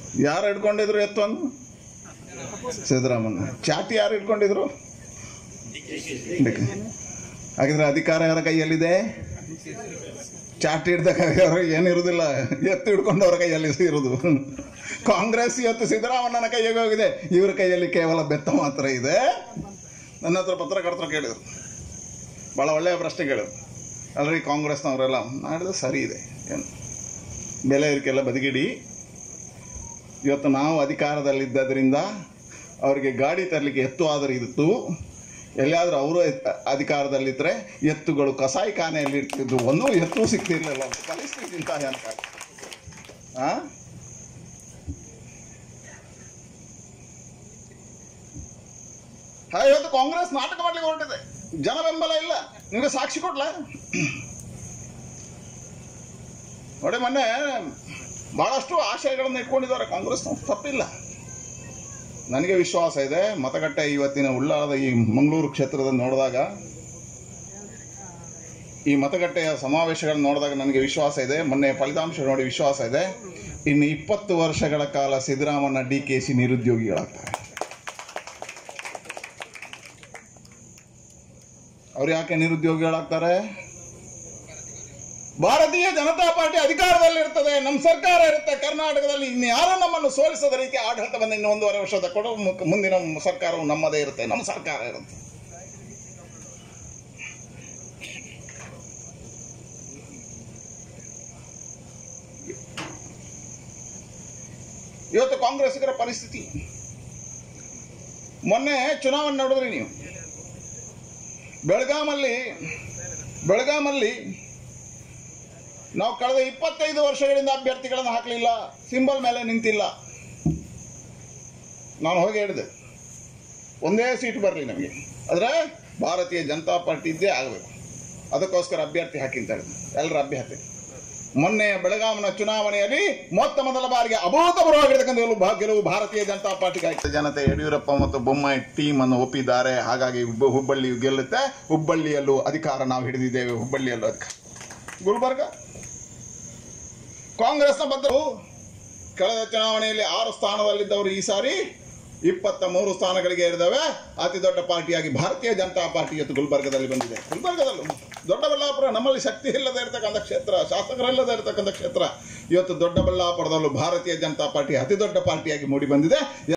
ಯಾರು ಹಿಡ್ಕೊಂಡಿದ್ರು ಎತ್ತೊಂದು ಸಿದ್ದರಾಮಣ್ಣ ಚಾಟಿ ಯಾರು ಹಿಡ್ಕೊಂಡಿದ್ರು ಡಿಕೆ. ಹಾಗಿದ್ರೆ ಅಧಿಕಾರ ಯಾರ ಕೈಯಲ್ಲಿದೆ ಚಾಟಿ ಹಿಡ್ದಾಗ ಏನಿರುವುದಿಲ್ಲ ಎತ್ತು ಹಿಡ್ಕೊಂಡವ್ರ ಕೈಯಲ್ಲಿ ಇರುವುದು ಕಾಂಗ್ರೆಸ್ ಇವತ್ತು ಸಿದ್ದರಾಮಣ್ಣನ ಕೈಗೆ ಹೋಗಿದೆ ಇವರ ಕೈಯಲ್ಲಿ ಕೇವಲ ಬೆತ್ತ ಮಾತ್ರ ಇದೆ ನನ್ನ ಹತ್ರ ಪತ್ರಕರ್ತರು ಕೇಳಿದರು ಭಾಳ ಒಳ್ಳೆಯ ಪ್ರಶ್ನೆ ಕೇಳಿದ್ರು ಅಲ್ರಿ ಕಾಂಗ್ರೆಸ್ನವರೆಲ್ಲ ಮಾಡಿದ್ರೆ ಸರಿ ಇದೆ ಏನು ಬೆಲೆ ಏರಿಕೆಲ್ಲ ಬದಿಗಿಡಿ ಇವತ್ತು ನಾವು ಅಧಿಕಾರದಲ್ಲಿದ್ದರಿಂದ ಅವರಿಗೆ ಗಾಡಿ ತರಲಿಕ್ಕೆ ಎತ್ತು ಆದರೂ ಇತ್ತು ಎಲ್ಲಿಯಾದರೂ ಅವರು ಅಧಿಕಾರದಲ್ಲಿದ್ದರೆ ಎತ್ತುಗಳು ಕಸಾಯಿ ಖಾನೆಯಲ್ಲಿ ಇರ್ತಿದ್ದು ಒಂದು ಎತ್ತು ಸಿಗ್ತಿರ್ಲಿಲ್ಲ ಅಂತ ಪರಿಸ್ಥಿತಿ ಇಂಥ ಅಂತ ಆ ಹಾ, ಇವತ್ತು ಕಾಂಗ್ರೆಸ್ ನಾಟಕ ಮಾಡ್ಲಿಕ್ಕೆ ಹೊರಟಿದೆ ಜನ ಬೆಂಬಲ ಇಲ್ಲ ನಿಮಗೆ ಸಾಕ್ಷಿ ಕೊಡ್ಲ ನೋಡಿ ಮೊನ್ನೆ ಬಹಳಷ್ಟು ಆಶಯಗಳನ್ನು ಇಟ್ಕೊಂಡಿದ್ದಾರೆ ಕಾಂಗ್ರೆಸ್ ತಪ್ಪಿಲ್ಲ ನನಗೆ ವಿಶ್ವಾಸ ಇದೆ ಮತಗಟ್ಟೆ ಇವತ್ತಿನ ಉಳ್ಳಾಳದ ಈ ಮಂಗಳೂರು ಕ್ಷೇತ್ರದಲ್ಲಿ ನೋಡಿದಾಗ ಈ ಮತಗಟ್ಟೆಯ ಸಮಾವೇಶಗಳನ್ನು ನೋಡಿದಾಗ ನನಗೆ ವಿಶ್ವಾಸ ಇದೆ ಮೊನ್ನೆ ಫಲಿತಾಂಶ ನೋಡಿ ವಿಶ್ವಾಸ ಇದೆ ಇನ್ನು ಇಪ್ಪತ್ತು ವರ್ಷಗಳ ಕಾಲ ಸಿದ್ದರಾಮಣ್ಣ ಡಿ ಕೆ ಸಿ ನಿರುದ್ಯೋಗಿಗಳಾಗ್ತಾರೆ ಅವ್ರು ಯಾಕೆ ನಿರುದ್ಯೋಗಿಗಳಾಗ್ತಾರೆ ಭಾರತೀಯ ಜನತಾ ಪಾರ್ಟಿ ಅಧಿಕಾರದಲ್ಲಿ ಇರ್ತದೆ ನಮ್ಮ ಸರ್ಕಾರ ಇರುತ್ತೆ ಕರ್ನಾಟಕದಲ್ಲಿ ಇನ್ನು ಯಾರು ನಮ್ಮನ್ನು ಸೋಲಿಸದ ರೀತಿ ಆಡಳಿತವನ್ನು ಇನ್ನು ಒಂದೂವರೆ ವರ್ಷದ ಕೊಡು ಮುಕ್- ಮುಂದಿನ ಸರ್ಕಾರವು ನಮ್ಮದೇ ಇರುತ್ತೆ ನಮ್ಮ ಸರ್ಕಾರ ಇರುತ್ತೆ ಇವತ್ತು ಕಾಂಗ್ರೆಸ್ಸಿಗರ ಪರಿಸ್ಥಿತಿ ಮೊನ್ನೆ ಚುನಾವಣೆ ನೋಡಿದ್ರಿ ನೀವು ಬೆಳಗಾಮಲ್ಲಿ ಬೆಳಗಾಮಲ್ಲಿ ನಾವು ಕಳೆದ ಇಪ್ಪತ್ತೈದು ವರ್ಷಗಳಿಂದ ಅಭ್ಯರ್ಥಿಗಳನ್ನು ಹಾಕಲಿಲ್ಲ ಸಿಂಬಲ್ ಮೇಲೆ ನಿಂತಿಲ್ಲ ನಾನು ಹೋಗಿ ಹೇಳಿದೆ ಒಂದೇ ಸೀಟ್ ಬರಲಿ ನಮಗೆ ಆದರೆ ಭಾರತೀಯ ಜನತಾ ಪಾರ್ಟಿ ಇದ್ದೇ ಆಗಬೇಕು ಅದಕ್ಕೋಸ್ಕರ ಅಭ್ಯರ್ಥಿ ಹಾಕಿ ಅಂತ ಹೇಳಿದೆ ಎಲ್ಲರ ಅಭ್ಯರ್ಥಿ ಮೊನ್ನೆ ಬೆಳಗಾವಿನ ಚುನಾವಣೆಯಲ್ಲಿ ಮೊತ್ತ ಮೊದಲ ಬಾರಿಗೆ ಅಭೂತಪೂರ್ವವಾಗಿರ್ತಕ್ಕಂಥ ಗೆಲುವು ಭಾ- ಗೆಲುವು ಭಾರತೀಯ ಜನತಾ ಪಾರ್ಟಿಗೆ ಆಯ್ತು ಜನತೆ ಯಡಿಯೂರಪ್ಪ ಮತ್ತು ಬೊಮ್ಮಾಯಿ ಟೀಮ್ ಅನ್ನು ಒಪ್ಪಿದ್ದಾರೆ ಹಾಗಾಗಿ ಹುಬ್ಬ- ಹುಬ್ಬಳ್ಳಿ ಗೆಲ್ಲುತ್ತೆ ಹುಬ್ಬಳ್ಳಿಯಲ್ಲೂ ಅಧಿಕಾರ ನಾವು ಹಿಡಿದಿದ್ದೇವೆ ಹುಬ್ಬಳ್ಳಿಯಲ್ಲೂ ಅಧಿಕಾರ ಗುಲ್ಬರ್ಗ ಕಾಂಗ್ರೆಸ್ನ ಬದ್ಧರು ಕಳೆದ ಚುನಾವಣೆಯಲ್ಲಿ ಆರು ಸ್ಥಾನದಲ್ಲಿದ್ದವರು ಈ ಸಾರಿ ಇಪ್ಪತ್ತ ಮೂರು ಸ್ಥಾನಗಳಿಗೆ ಏರಿದವೆ ಅತಿ ದೊಡ್ಡ ಪಾರ್ಟಿಯಾಗಿ ಭಾರತೀಯ ಜನತಾ ಪಾರ್ಟಿ ಇವತ್ತು ಗುಲ್ಬರ್ಗದಲ್ಲಿ ಬಂದಿದೆ ಗುಲ್ಬರ್ಗದಲ್ಲೂ ದೊಡ್ಡಬಳ್ಳಾಪುರ ನಮ್ಮಲ್ಲಿ ಶಕ್ತಿ ಇಲ್ಲದೆ ಇರತಕ್ಕಂಥ ಕ್ಷೇತ್ರ ಶಾಸಕರಿಲ್ಲದೆ ಇರತಕ್ಕಂಥ ಕ್ಷೇತ್ರ ಇವತ್ತು ದೊಡ್ಡಬಳ್ಳಾಪುರದಲ್ಲೂ ಭಾರತೀಯ ಜನತಾ ಪಾರ್ಟಿ ಅತಿ ದೊಡ್ಡ ಪಾರ್ಟಿಯಾಗಿ ಮೂಡಿ ಬಂದಿದೆ